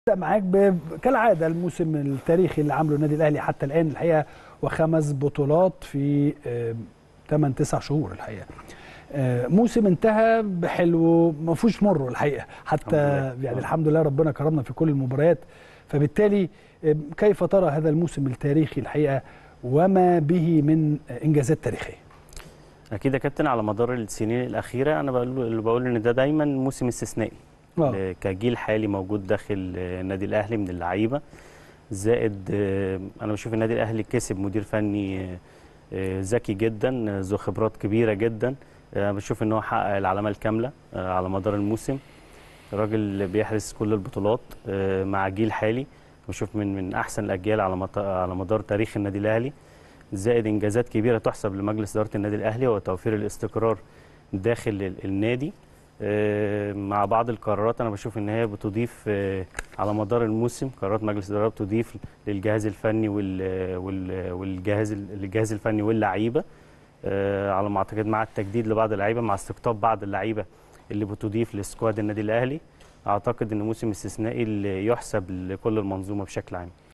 معاك ب... كالعاده الموسم التاريخي اللي عامله النادي الاهلي حتى الان الحقيقه وخمس بطولات في 8 9 شهور الحقيقه آه، موسم انتهى بحلو ما فيهوش مره الحقيقه حتى الحمد لله. يعني الحمد لله ربنا كرمنا في كل المباريات فبالتالي آه، كيف ترى هذا الموسم التاريخي الحقيقه وما به من آه، انجازات تاريخيه اكيد يا كابتن على مدار السنين الاخيره انا بقول اللي بقول ان ده دايما موسم استثنائي اه ل- كجيل حالي موجود داخل آه، النادي الاهلي من اللعيبه زائد آه، انا بشوف النادي الاهلي كسب مدير فني آه، آه، ذكي جدا آه، ذو خبرات كبيره جدا آه، بشوف ان هو حقق العلامه الكامله آه، على مدار الموسم راجل بيحرز كل البطولات آه، مع جيل حالي بشوف من من احسن الاجيال على مط- على مدار تاريخ النادي الاهلي زائد انجازات كبيره تحسب لمجلس اداره النادي الاهلي وتوفير الاستقرار داخل ال- النادي آه، مع بعض القرارات انا بشوف ان هي بتضيف آه، على مدار الموسم قرارات مجلس الاداره بتضيف للجهاز الفني وال- وال- والجهاز ال- الجهاز الفني واللعيبه آه، على ما اعتقد مع التجديد لبعض اللعيبه مع استقطاب بعض اللعيبه اللي بتضيف لسكواد النادي الاهلي اعتقد ان موسم استثنائي اللي يحسب لكل المنظومه بشكل عام